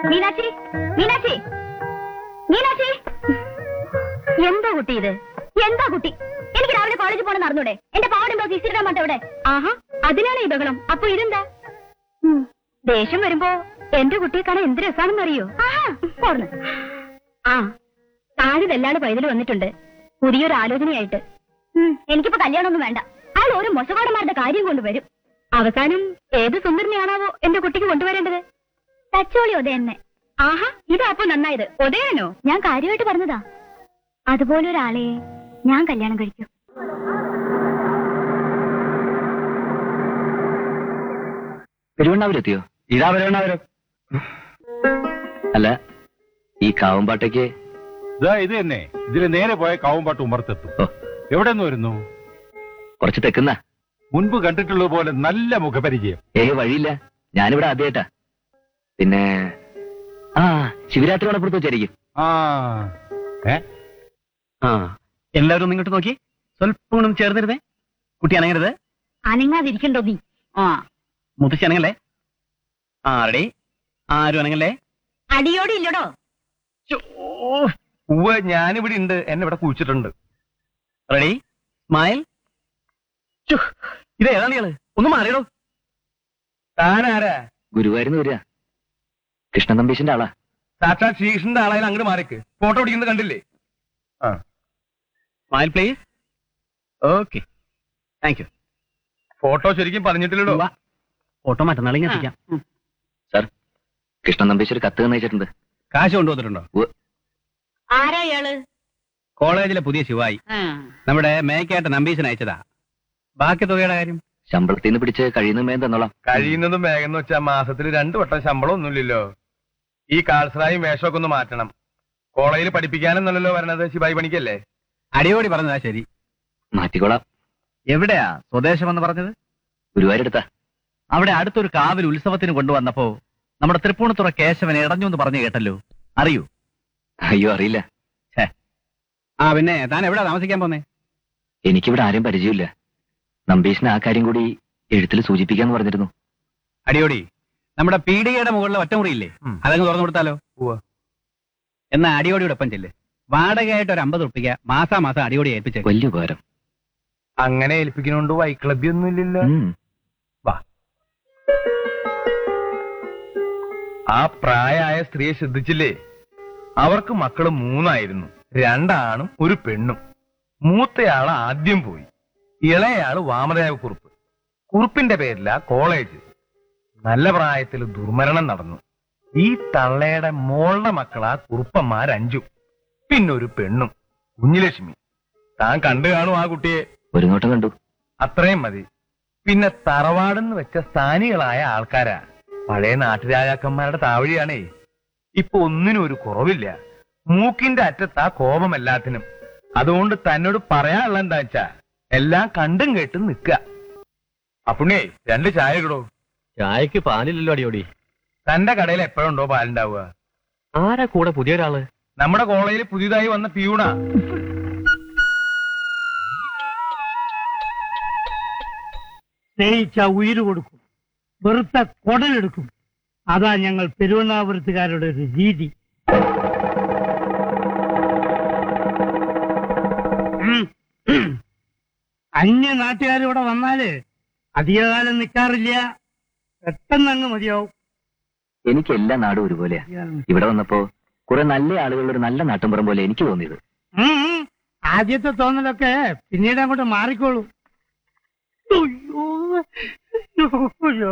മീനാക്ഷി മീനാക്ഷി മീനാക്ഷി എന്താ കുട്ടി ഇത് എന്താ കുട്ടി എനിക്ക് രാവിലെ കോളേജിൽ പോകണം നടന്നൂടെ എന്റെ പാവടുമ്പോ സിസിടാൻ മാട്ടെ ഇവിടെ ആഹാ അതിനാണ് ഈ ബഹളം അപ്പൊ ഇതെന്താ ഉം, ദേഷ്യം വരുമ്പോ എന്റെ കുട്ടിയെ കാണാൻ എന്ത് രസാണെന്ന് അറിയോ പോർന്ന് ആ താഴെ വെല്ലാട് പൈതൽ വന്നിട്ടുണ്ട് പുതിയൊരു ആലോചനയായിട്ട് ഉം, എനിക്കിപ്പോ കല്യാണമൊന്നും വേണ്ട അയാൾ ഓരോ മൊശകോടന്മാരുടെ കാര്യം കൊണ്ടുവരും അവസാനം ഏത് സുന്ദരനെയാണാവോ എന്റെ കുട്ടിക്ക് കൊണ്ടുവരേണ്ടത് തച്ചോളി ഒതയെന്നെ ആഹാ ഇതാ അപ്പൊ നന്നായത് ഒതയാനോ ഞാൻ കാര്യമായിട്ട് പറഞ്ഞതാ അതുപോലെ ഒരാളെ ഞാൻ കല്യാണം കഴിക്കും പെരുവണ്ണാവൂരെത്തിയോ ഇതാ വരവണ്ണാവരം അല്ല ഈ കാവുംപാട്ടയ്ക്ക് ഇതാ ഇത് തന്നെ ഇതിന് നേരെ പോയ കാവുംപാട്ട് ഉമർത്തെത്തും ഓ എവിടെ നിന്ന് വരുന്നു കുറച്ച് തെക്കുന്ന മുൻപ് കണ്ടിട്ടുള്ളത് പോലെ നല്ല മുഖപരിചയം ഏ വഴിയില്ല ഞാനിവിടെ ആദ്യമായിട്ടാ പിന്നെ ആ ശിവരാത്രി മണപ്പുറത്ത് വെച്ചായിരിക്കും ആ ഏ ആ എല്ലാവരും ഒന്ന് ഇങ്ങോട്ട് നോക്കി സ്വല്പം കൂടെ ഒന്ന് ചേർന്നിരുന്നേ കുട്ടി അനങ്ങരുത് അനങ്ങാതിരിക്കണ്ടോ നീ ആ മുത്തശ്ശി അനങ്ങല്ലേ ആ റെഡി ആരും അനങ്ങല്ലേ അടിയോടി ഇല്ലടോ ഉവ്വ് ഞാനിവിടെ ഉണ്ട് എന്നെ ഇവിടെ കുഴിച്ചിട്ടുണ്ട് റെഡി സ്മൈൽ ഇത് ഏതാണ് ഇയാള് ഒന്ന് മാറിയടോ താനാരാ ഗുരുവായൂരിന്ന് വരിക കൃഷ്ണൻ നമ്പീശന്റെ ആളാ സാക്ഷാത് ശ്രീകൃഷ്ണന്റെ ആളായാലും അങ്ങോട്ട് മാറിക്ക് ഫോട്ടോ പിടിക്കുന്നത് കണ്ടില്ലേ ആ smile please okay thank you photo ശരിക്കും പറഞ്ഞിട്ടില്ലടോ ഫോട്ടോ മറ്റന്നാളെ എത്തിക്കാം സാർ കൃഷ്ണൻ നമ്പീശ് ഒരു കത്ത് തന്നയച്ചിട്ടുണ്ട് കാശ് കൊണ്ടുവന്നിട്ടുണ്ടോ ആരാ ഇയാള് കോളേജിലെ പുതിയ ശിവായി നമ്മുടെ മേക്കായിട്ട് നമ്പീശൻ അയച്ചതാ ബാക്കി തുകയുടെ കാര്യം ശമ്പളത്തിൽ നിന്ന് പിടിച്ച് കഴിയുന്ന മേം തന്നോളാം കഴിയുന്നതും വേഗം എന്ന് വെച്ചാൽ മാസത്തിൽ രണ്ടു വട്ടം ശമ്പളം ഒന്നുമില്ലല്ലോ ഈ കാൽസറായും വേഷമൊക്കെ ഒന്ന് മാറ്റണം കോളേജിൽ പഠിപ്പിക്കാനെന്നല്ലോ വരണത് ശിവായി പണിക്കല്ലേ അടിയോടി പറഞ്ഞതാ ശരി മാറ്റിക്കോളാം എവിടെയാ സ്വദേശം എന്ന് പറഞ്ഞത് ഗുരുവായൂരെടുത്താ അവിടെ അടുത്തൊരു കാവിൽ ഉത്സവത്തിന് കൊണ്ടുവന്നപ്പോ നമ്മുടെ തൃപ്പൂണിത്തുറ കേശവൻ ഇടഞ്ഞു എന്ന് പറഞ്ഞു കേട്ടല്ലോ അറിയൂ അയ്യോ അറിയില്ല ആ പിന്നെ താൻ എവിടാ താമസിക്കാൻ പോന്നേ എനിക്കിവിടെ ആരും പരിചയമില്ല നമ്പീശിന് ആ കാര്യം കൂടി എഴുത്തിൽ സൂചിപ്പിക്കാന്ന് പറഞ്ഞിരുന്നു അടിയോടി നമ്മുടെ പീഡികയുടെ മുകളിലെ ഒറ്റമുറിയില്ലേ ഉം. അതങ്ങ് തുറന്നു കൊടുത്താലോ ഉവ്വ്. എന്നാ അടിയോടിയുടെ ഒപ്പം ചെല്ല് വാടകയായിട്ട് ഒരു അമ്പത് ഉറുപ്പിക മാസാ മാസം അടിയോടി ഏൽപ്പിച്ചേക്കും വലിയ ഉപകാരം അങ്ങനെ ഏൽപ്പിക്കുന്നോണ്ട് വൈക്ലബ്യൊന്നും ഇല്ലല്ലോ ഉം. ആ പ്രായമായ സ്ത്രീയെ ശ്രദ്ധിച്ചില്ലേ അവർക്ക് മക്കള് മൂന്നായിരുന്നു രണ്ടാണും ഒരു പെണ്ണും മൂത്തയാള് ആദ്യം പോയി ഇളയയാള് വാമദേവ കുറുപ്പ് കുറുപ്പിന്റെ പേരില കോളേജ് നല്ല പ്രായത്തിൽ ദുർമരണം നടന്നു ഈ തള്ളയുടെ മോളുടെ മക്കളാ കുറുപ്പന്മാരഞ്ചും പിന്നൊരു പെണ്ണും കുഞ്ഞിലക്ഷ്മി താൻ കണ്ടു കാണും ആ കുട്ടിയെ ഒരു നോട്ടം കണ്ടു അത്രയും മതി പിന്നെ തറവാടെന്ന് വെച്ച സ്ഥാനികളായ ആൾക്കാരാ പഴയ നാട്ടുരാജാക്കന്മാരുടെ താവഴിയാണേ ഇപ്പൊ ഒന്നിനും ഒരു കുറവില്ല മൂക്കിന്റെ അറ്റത്താ കോപം എല്ലാത്തിനും അതുകൊണ്ട് തന്നോട് പറയാനുള്ള എന്താ വെച്ചാ എല്ലാം കണ്ടും കേട്ടും നിക്ക അപ്പുണ്ണേ രണ്ട് ചായ ഇടോ ചായക്ക് പാലില്ലല്ലോ അടിയോടി തന്റെ കടയിൽ എപ്പോഴുണ്ടോ പാലുണ്ടാവുക ആരാ കൂടെ പുതിയൊരാള് നമ്മുടെ കോളേജിൽ പുതിയതായി വന്ന പിയൂണാ സ്നേഹിച്ച ഉയിര് കൊടുക്കും വെറുത്ത കൊടലെടുക്കും അതാ ഞങ്ങൾ പെരുവണ്ണാപുരത്തുകാരുടെ ഒരു രീതി ഉം. അന്യ നാട്ടുകാരിവിടെ വന്നാല് അധികകാലം നിൽക്കാറില്ല പെട്ടെന്ന് അങ്ങ് മതിയാവും എനിക്ക് എല്ലാ നാടും ഒരുപോലെയാ ഇവിടെ വന്നപ്പോ കുറെ നല്ല ആളുകളുടെ ഒരു നല്ല നാട്ടുമ്പുറം പോലെ എനിക്ക് തോന്നിയത് ഉം, ഉം. ആദ്യത്തെ തോന്നലൊക്കെ പിന്നീട് അങ്ങോട്ട് മാറിക്കോളൂ അയ്യോ. അയ്യോ.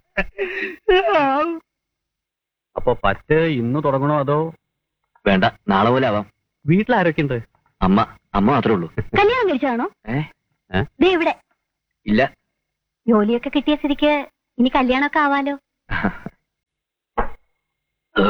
അപ്പൊ പറ്റ് ഇന്ന് തുടങ്ങണോ അതോ വേണ്ട നാളെ പോലെ ആവാം വീട്ടിലാരൊക്കെ ഉണ്ട് അമ്മ അമ്മ മാത്രമേ ഉള്ളൂ കല്യാണം കഴിച്ചതാണോ ഏ ദേ ഇവിടെ ഇല്ല ജോലിയൊക്കെ കിട്ടിയ സ്ഥിതിക്ക് ഇനി കല്യാണമൊക്കെ ആവാലോ ഏ,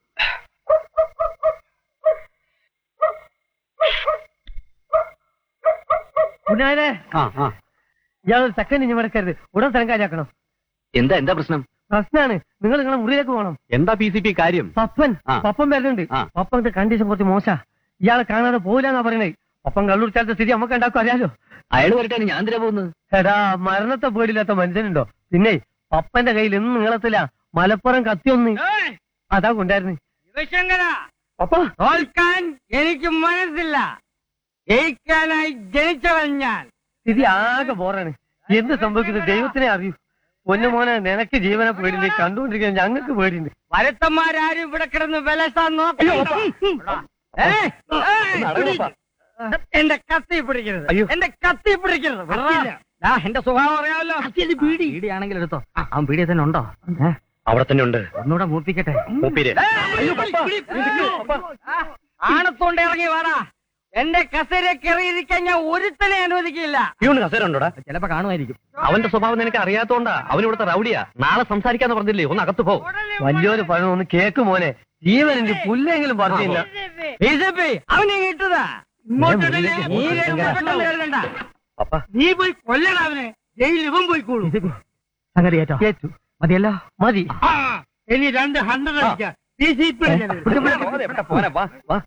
ഉണ്ണാനെ, ആ ആ ഇയാൾ ഒരു സെക്കൻഡ് ഇനി മടക്കരുത് ഉടൻ സ്ഥലം കാര്യാക്കണം എന്താ എന്താ പ്രശ്നം പ്രശ്നമാണ് നിങ്ങൾ നിങ്ങളെ മുറിയിലേക്ക് പോകണം എന്താ പി സി പി കാര്യം പപ്പൻ ആ. പപ്പൻ വരുന്നുണ്ട് ആ. പപ്പന്റെ കണ്ടീഷൻ കുറച്ച് മോശ ഇയാളെ കാണാതെ പോയില്ലെന്നാ പറയണേ പപ്പൻ കള്ളുടിച്ചാലത്തെ സ്ഥിതി നമുക്ക് ഉണ്ടാക്കും അറിയാലോ അയാൾ വരട്ടെ ഞാൻ എന്തിനാ പോകുന്നത് എടാ മരണത്തെ പേടില്ലാത്ത മനുഷ്യനുണ്ടോ പിന്നെ പപ്പന്റെ കയ്യിൽ ഇന്ന് നീളത്തില മലപ്പുറം കത്തിയൊന്ന് അതാ കൊണ്ടായിരുന്നു ശിവശങ്കര അപ്പൊ തോൽക്കാൻ എനിക്ക് മനസ്സില്ല ജയിക്കാനായി ജനിച്ചവൻ ഞാൻ സ്ഥിതി ആകെ ബോറാണ് എന്ത് സംഭവിക്കുന്നത് ദൈവത്തിനെ അറിയൂ പൊന്നുമോനെ നിനക്ക് ജീവനെ പേടിണ്ട് കണ്ടുകൊണ്ടിരിക്കുന്ന ഞങ്ങൾക്ക് പേടിണ്ട് വരുത്തന്മാരാരും ഇവിടെ കിടന്ന് വിലസാൻ നോക്കില്ല ഏയ്, ഏയ്, എന്റെ കത്തി പിടിക്കരുത് അയ്യോ. എന്റെ കത്തി പിടിക്കരുത് വിടറാ. ദാ, എന്റെ സ്വഭാവം അറിയാമല്ലോ പീടിയാണെങ്കിൽ എടുത്തോ അവൻ പീടിയ തന്നെ ഉണ്ടോ അവിടെ തന്നെ ഉണ്ട് ഒന്നുകൂടെ മൂപ്പിക്കട്ടെ മൂപ്പീര് ആണത്തോണ്ട് ഇറങ്ങി വേടാ എന്റെ കസേര കയറിയിരിക്കാൻ ഞാൻ ഒരുത്തനെ അനുവദിക്കില്ല പ്യൂണ് കസേര ഉണ്ടോടാ ചിലപ്പോ കാണുമായിരിക്കും അവന്റെ സ്വഭാവം നിനക്ക് അറിയാത്തോണ്ടാ അവൻ ഇവിടുത്തെ റൗഡിയാ നാളെ സംസാരിക്കാന്ന് പറഞ്ഞില്ലേ ഒന്ന് അകത്ത് പോ വലിയൊരു പഴം ഒന്ന് കേക്ക് മോനെ ജീവനുണ്ട് പുല്ലെങ്കിലും പറഞ്ഞില്ല ബിജെപി അവനെ കിട്ടുതാ ഇങ്ങോട്ടിടല്ലേ? നീ രക്ഷപ്പെട്ടെന്ന് കരുതണ്ട. പപ്പ നീ പോയി കൊല്ലണം അവനെ ജയിലിൽ ഇവൻ പോയിക്കോളൂ സംഗതി ഏറ്റോ കേറ്റു മതിയല്ലോ മതി ആ, ഇനി രണ്ട് ഹൺഡ്രഡ് അടിക്കാം ഈ സീറ്റ് പിടിക്കരുത്. പോനെ വാ വാ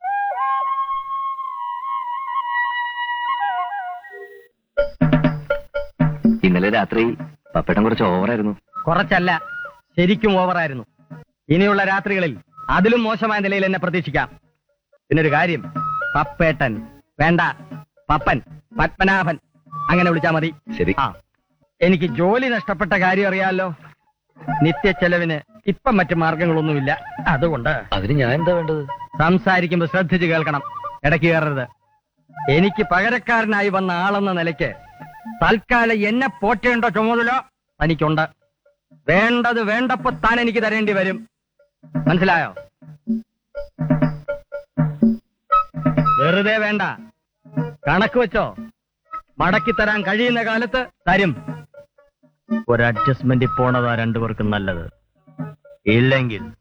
ഇന്നലെ രാത്രി പപ്പേട്ടൻ കുറച്ച് ഓവറായിരുന്നു കുറച്ചല്ല ശരിക്കും ഓവറായിരുന്നു ഇനിയുള്ള രാത്രികളിൽ അതിലും മോശമായ നിലയിൽ എന്നെ പ്രതീക്ഷിക്കാം പിന്നൊരു കാര്യം പപ്പേട്ടൻ വേണ്ട പപ്പൻ പത്മനാഭൻ അങ്ങനെ വിളിച്ചാ മതി ശരി ആ എനിക്ക് ജോലി നഷ്ടപ്പെട്ട കാര്യം അറിയാലോ നിത്യ ചെലവിന് ഇപ്പം മറ്റു മാർഗങ്ങളൊന്നുമില്ല അതുകൊണ്ട് അതിന് ഞാൻ എന്താ വേണ്ടത് സംസാരിക്കുമ്പോൾ ശ്രദ്ധിച്ച് കേൾക്കണം ഇടയ്ക്ക് കയറരുത് എനിക്ക് പകരക്കാരനായി വന്ന ആളെന്ന നിലയ്ക്ക് തൽക്കാലം എന്നെ പോറ്റേണ്ട ചുമതല തനിക്കുണ്ട് വേണ്ടത് വേണ്ടപ്പോ താൻ എനിക്ക് തരേണ്ടി വരും മനസ്സിലായോ വെറുതെ വേണ്ട കണക്ക് വെച്ചോ മടക്കി തരാൻ കഴിയുന്ന കാലത്ത് തരും ഒരു അഡ്ജസ്റ്റ്മെന്റ് പോണതാ രണ്ടുപേർക്കും നല്ലത് ഇല്ലെങ്കിൽ